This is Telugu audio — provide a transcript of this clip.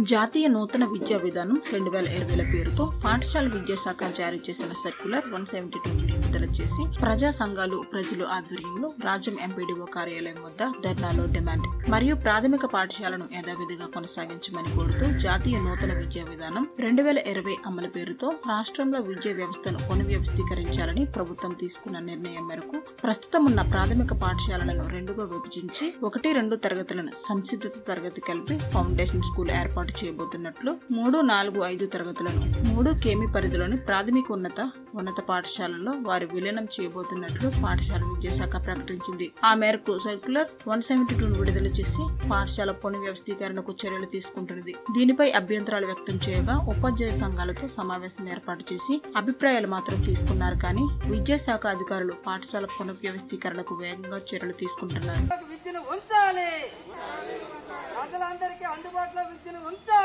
జాతీయ నూతన విద్యా విధానం రెండు వేల ఇరవైల పేరుతో పాఠశాల విద్యాశాఖ జారీ చేసిన సర్క్యులర్ వన్ సెవెంటీ టూ విడుదల చేసి ప్రజా సంఘాలు ప్రజలు ఆధ్వర్యంలో రాజ్యం ఎంపీడీఓ కార్యాలయం వద్ద ధర్నాలో డిమాండ్ మరియు ప్రాథమిక పాఠశాలను యథావిధిగా కొనసాగించమని కోరుతూ జాతీయ నూతన విద్యా విధానం రెండు వేల ఇరవై అమలు పేరుతో రాష్ట్రంలో విద్యా వ్యవస్థను పునర్వ్యవస్థీకరించాలని ప్రభుత్వం తీసుకున్న నిర్ణయం మేరకు ప్రస్తుతం ఉన్న ప్రాథమిక పాఠశాలలను రెండుగా విభజించి ఒకటి రెండు తరగతులను సంసిద్ధత తరగతి కలిపి ఫౌండేషన్ స్కూల్ ఏర్పాటు చేయబోతున్నట్లు మూడు నాలుగు ఐదు తరగతులను మూడు కేమి పరిధిలోని ప్రాథమిక ఉన్నత ఉన్నత పాఠశాలల్లో వారు విలీనం చేయబోతున్నట్లు పాఠశాల విద్యాశాఖ ప్రకటించింది ఆ మేరకు సర్క్యులర్ వన్ సెవెంటీ టూ విడుదల చేసి పాఠశాల పునర్వ్యవస్థీకరణకు చర్యలు తీసుకుంటున్నది దీనిపై అభ్యంతరాలు వ్యక్తం చేయగా ఉపాధ్యాయ సంఘాలతో సమావేశం ఏర్పాటు చేసి అభిప్రాయాలు మాత్రం తీసుకున్నారు కానీ విద్యాశాఖ అధికారులు పాఠశాల పునర్వ్యవస్థీకరణకు వేగంగా చర్యలు తీసుకుంటున్నారు విద్యను ఉంచాలి ప్రజలందరికీ అందుబాటులో విద్యను ఉంచాలి